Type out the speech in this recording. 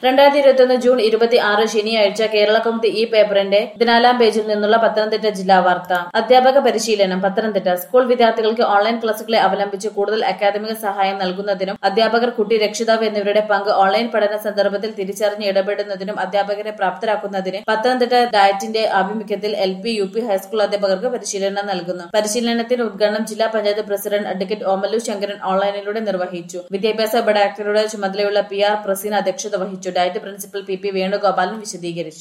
രണ്ടായിരത്തി ഇരുപത്തിയൊന്ന് ജൂൺ ഇരുപത്തി ആറ് ശനിയാഴ്ച കേരള കൗമുദി ഈ പേപ്പറിന്റെ പതിനാലാം പേജിൽ നിന്നുള്ള പത്തനംതിട്ട ജില്ലാ വാർത്ത അധ്യാപക പരിശീലനം പത്തനംതിട്ട സ്കൂൾ വിദ്യാർത്ഥികൾക്ക് ഓൺലൈൻ ക്ലാസുകളെ അവലംബിച്ച് കൂടുതൽ അക്കാദമിക സഹായം നൽകുന്നതിനും അധ്യാപകർ കുട്ടി രക്ഷിതാവ് എന്നിവരുടെ പങ്ക് ഓൺലൈൻ പഠന സന്ദർഭത്തിൽ തിരിച്ചറിഞ്ഞ് ഇടപെടുന്നതിനും അധ്യാപകരെ പ്രാപ്തരാക്കുന്നതിന് പത്തനംതിട്ട ഡയറ്റിന്റെ ആഭിമുഖ്യത്തിൽ L P U P high school അധ്യാപകർക്ക് പരിശീലനം നൽകുന്നു പരിശീലനത്തിന്റെ ഉദ്ഘാടനം ജില്ലാ പഞ്ചായത്ത് പ്രസിഡന്റ് അഡ്വക്കേറ്റ് ഓമലു ശങ്കരൻ ഓൺലൈനിലൂടെ നിർവഹിച്ചു വിദ്യാഭ്യാസ ഡയറക്ടറുടെ ചുമതലയുള്ള പി ആർ പ്രസീന അധ്യക്ഷത വഹിച്ചു DIET principal P P Venugopalan വിശദീകരിച്ചു